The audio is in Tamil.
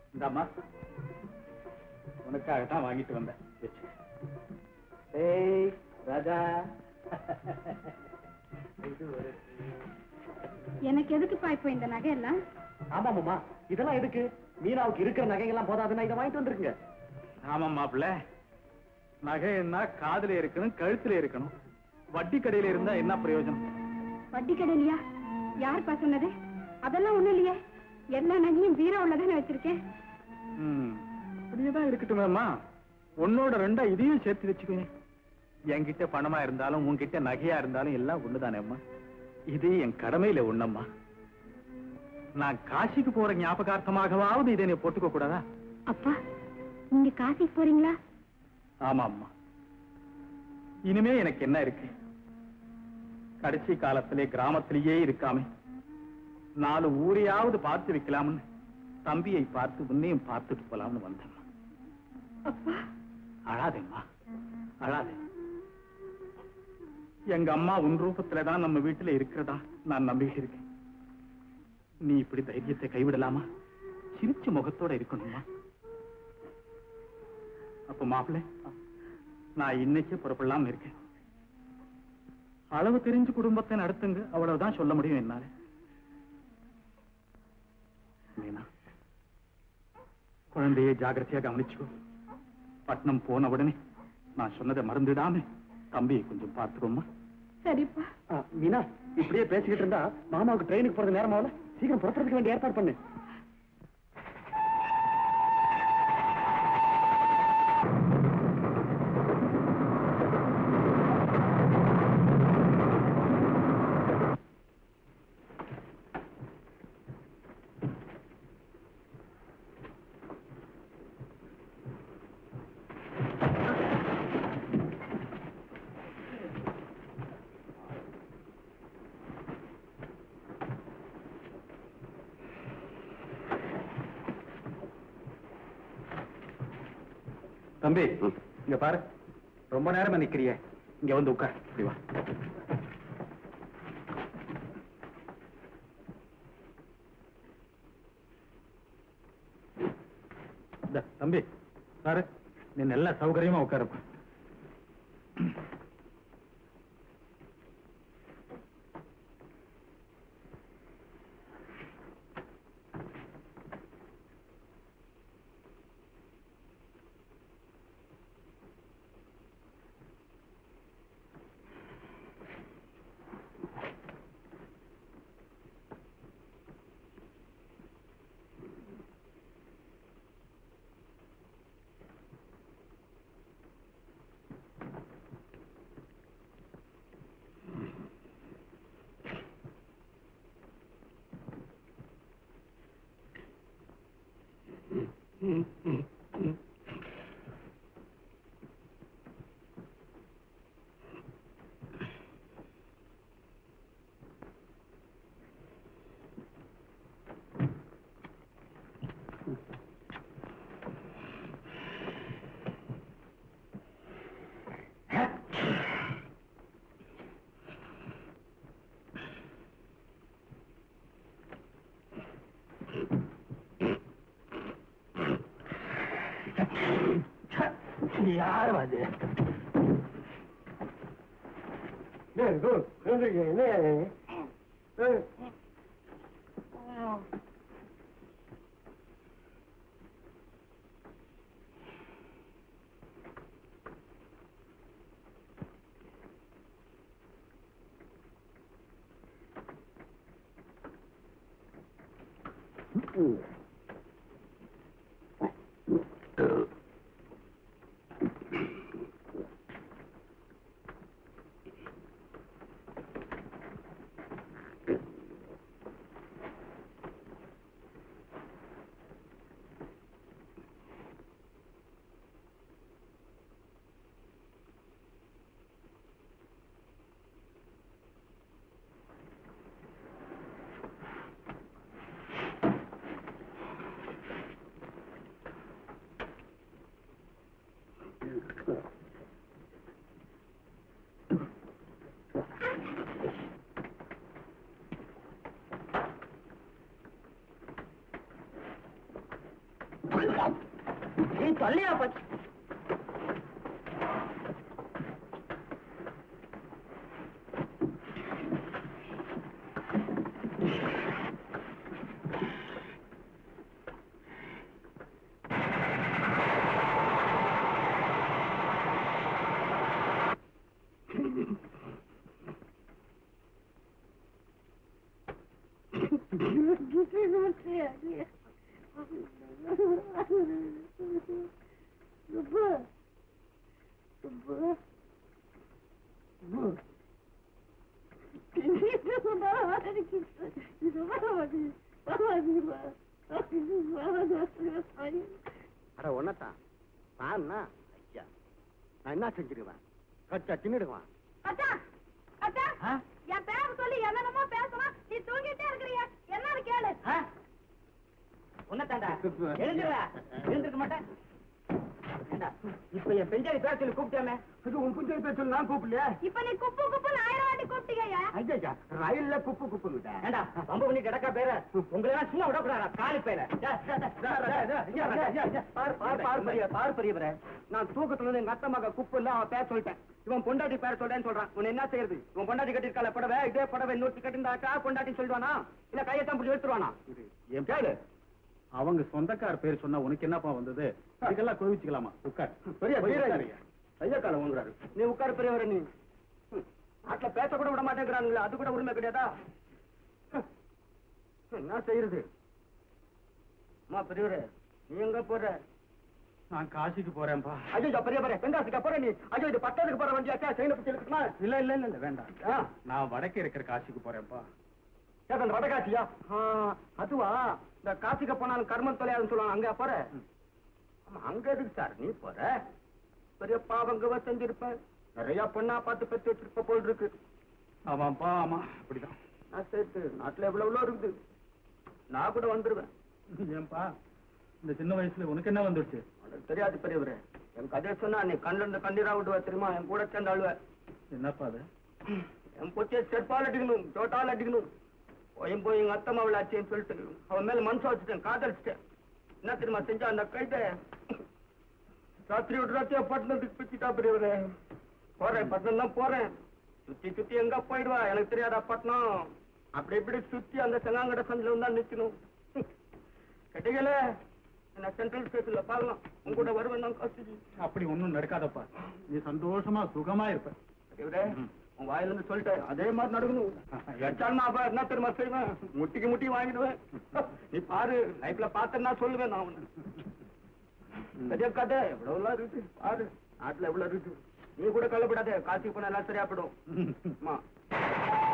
இந்தாம்மா உனக்காக தான் வாங்கிட்டு வந்தேன் வச்சு ஏய் ராஜா இது ஒரு எனக்கு எதுக்குப்பா இப்போ இந்த நகை எல்லாம் ஆமா மாமா இதெல்லாம் எதுக்கு மீனாவுக்கு இருக்கிற நகைகள்லாம் போதாதுன்னா இதை வாங்கிட்டு வந்திருக்குங்க ஆமா மாப்பிள்ள நகைன்னா காதுல இருக்கணும் கழுத்துல இருக்கணும் வட்டி கடையில இருந்தா என்ன பிரயோஜனம் வட்டி கடையிலையா யாருப்பா சொன்னது அதெல்லாம் ஒண்ணும் இல்லையே எல்லா நகையும் பீரோவுல தானே வச்சிருக்கேன் ம், அப்படியேதான் இருக்கட்டுமேம்மா உன்னோட ரெண்டா இதையும் சேர்த்து வச்சுக்கோ என்கிட்ட பணமா இருந்தாலும் உன்கிட்ட நகையா இருந்தாலும் எல்லாம் ஒண்ணுதானே அம்மா இது என் கடமையில ஒண்ணம்மா நான் காசிக்கு போற ஞாபகார்த்தமாகவாவது இதை நீ போட்டுக்க கூடாதா அப்பா நீங்க காசிக்கு போறீங்களா ஆமா அம்மா இனிமே எனக்கு என்ன இருக்கு கடைசி காலத்திலே கிராமத்திலேயே இருக்காமே நாலு ஊரையாவது பார்த்து வைக்கலாம்னு தம்பியை பார்த்து உன்னையும் பார்த்துட்டு போலாம்னு வந்தேன் அப்பா அழாதேம்மா அழாதே எங்க அம்மா உன் ரூபத்துல தான் நம்ம வீட்டுல இருக்கிறதா நான் நம்பிட்டு இருக்கேன் நீ இப்படி தைரியத்தை கைவிடலாமா சிரிச்ச முகத்தோட இருக்கணுமா அப்ப மாப்பிள்ளை நான் இன்னைக்கே புறப்படலாம் இருக்கேன் அளவு தெரிஞ்சு குடும்பத்தை நடத்துங்க அவ்வளவுதான் சொல்ல முடியும் என்னால மீனா குழந்தையை ஜாகிரதையா கவனிச்சுக்கோ பட்னம் போன உடனே நான் சொன்னதை மறந்துடாம தம்பியை கொஞ்சம் பார்த்துக்கோமா சரிப்பா ஆ, மீனா இப்படியே பேசிக்கிட்டு இருந்தா மாமாவுக்கு ட்ரெயினுக்கு போறது நேரம் ஆகல சீக்கிரம் புறப்படுறதுக்கு வேண்டிய ஏற்பாடு பண்ணு தம்பி இங்க பாரு ரொம்ப நேரமா நிக்கிறியே இங்க வந்து உட்கார் இப்படி வா இந்தா, தம்பி பாரு நீ நல்ல சௌகரியமா உட்காருப்பா யார் அது நீ சொல்லியா போச்சு அட ஒன்னத்தான் நான் ஐயா நான் என்ன செஞ்சிருவேன் கச்சா தின்னுடுவான் அத்தா அத்தா என் பேரை சொல்லி என்னென்னமோ பேசுறான் நீ தூங்கிட்டே இருக்கிறிய என்னன்னு கேளு உன்னதாண்டா எழுந்துடா எழுந்திருக்க மாட்டேன் ஏண்டா, இப்ப என் பெஞ்சாலி பேர சொல்லி கூப்பிட்டாமே அது உன் குஞ்சல் பேர் சொல்லி நான் கூப்பிடலையே இப்ப நீ குப்பு குப்புன்னு ஆயிரம் வாட்டி கூப்பிட்டீங்க ஐயா ரயில்ல குப்பு குப்புங்கிட்ட ஏண்டா பம்பு பண்ணி கிடக்கா பேர உங்களை எல்லாம் சும்மா விடக்கூடாதா காலி பேர பார் பார் பார் பெரிய பார் பெரியவரே நான் தூக்கத்துல இருந்து எங்க அத்தை மக குப்பு இல்ல அவன் பேர சொல்லிட்டேன் இவன் பொண்டாட்டி பேர சொல்றேன்னு சொல்றான் உன்னை என்ன செய்யறது இவன் பொண்டாட்டி கட்டிருக்கால புடவை இதே புடவை இன்னொருத்தி கட்டிருந்தாக்கா பொண்டாட்டி சொல்லிடுவானா இல்ல கையத்தான் பிடிச்சி எடுத்துருவானா என் கேளு அவங்க சொந்தக்கார பேர் சொன்னா உனக்கு என்னப்பா வந்தது இதுக்கெல்லாம் கோவிச்சுக்கலாமா உட்கார் பெரிய பெரிய உட்காருங்க. ஐயா காலம் வாங்குறாரு நீ உட்கார பெரியவர நீ ஹம். நாட்டுல பேச கூட விட மாட்டேங்கிறானுங்களே அது கூட உரிமை கிடையாதா ஹம். என்ன செய்யறது அம்மா பெரியவரே நீ எங்க போற நான் காசிக்கு போறேன்ப்பா ஐயோ பெரிய பெரிய பெங்காசிக்கா போற நீ ஐயோ இது பட்டத்துக்கு போற வண்டியாச்சா செயின பிடிச்சி இருக்குமா இல்ல இல்ல இல்ல இல்ல வேண்டாம் ஆ. நான் வடக்கே இருக்கிற காசிக்கு போறேன்ப்பா ஏதோ அந்த வடகாசியா ஆ, அதுவா இந்த காசிக்கு போனாலும் கர்மம் தொலையாதுன்னு சொல்லுவாங்க அங்க போற ஆமா அங்க எதுக்கு சார் நீ போற பெரிய பாவங்க செஞ்சிருப்ப நிறைய பொண்ணா பார்த்து பெற்று வச்சிருப்ப போல் இருக்கு ஆமாப்பா ஆமா அப்படிதான் நான் சேர்த்து நாட்டுல எவ்வளவு இருக்குது நான் கூட வந்துருவேன் ஏன்பா இந்த சின்ன வயசுல உனக்கு என்ன வந்துடுச்சு உனக்கு தெரியாது பெரியவரே என் கதையை சொன்னா நீ கண்ணுல இருந்து கண்ணீரா விடுவ தெரியுமா என் கூட சேர்ந்து அழுவ என்னப்பா அது என் பொச்சியை செருப்பால் அடிக்கணும் தோட்டால் அடிக்கணும் போயும் போய் எங்க அத்தம்மா விளாச்சின்னு சொல்லிட்டு அவன் மேல மனசு வச்சுட்டேன் காதலிச்சிட்டேன் என்ன தெரியுமா செஞ்சா அந்த கைத ராத்திரி விட்டு ராத்திரியா பட்டணத்துக்கு பிச்சுட்டா பெரியவரே போறேன் பட்டணம் தான் போறேன் சுத்தி சுத்தி எங்க போயிடுவா எனக்கு தெரியாதா பட்டணம் அப்படி இப்படி சுத்தி அந்த செங்காங்கட சந்தில தான் நிக்கணும் கிடைக்கல என்ன சென்ட்ரல் ஸ்டேஷன்ல பார்க்கலாம் உங்க கூட வருவேன் தான் காசு அப்படி ஒண்ணும் நடக்காதப்பா நீ சந்தோஷமா சுகமா இருப்ப இவரே, உன் வாயில இருந்து சொல்லிட்டேன் அதே மாதிரி நடக்கணும் எச்சாலும் அப்ப என்ன தெரியுமா செய்வேன் முட்டிக்கு முட்டி வாங்கிடுவேன் நீ பாரு லைஃப்ல பார்த்தேன்னா சொல்லுவேன் நான் உன்னை பெரிய கதை எவ்வளவு எல்லாம் இருக்கு பாரு நாட்டுல எவ்வளவு இருக்கு நீ கூட கவலைப்படாத காசிக்கு போனா எல்லாம் சரியாப்படும் அம்மா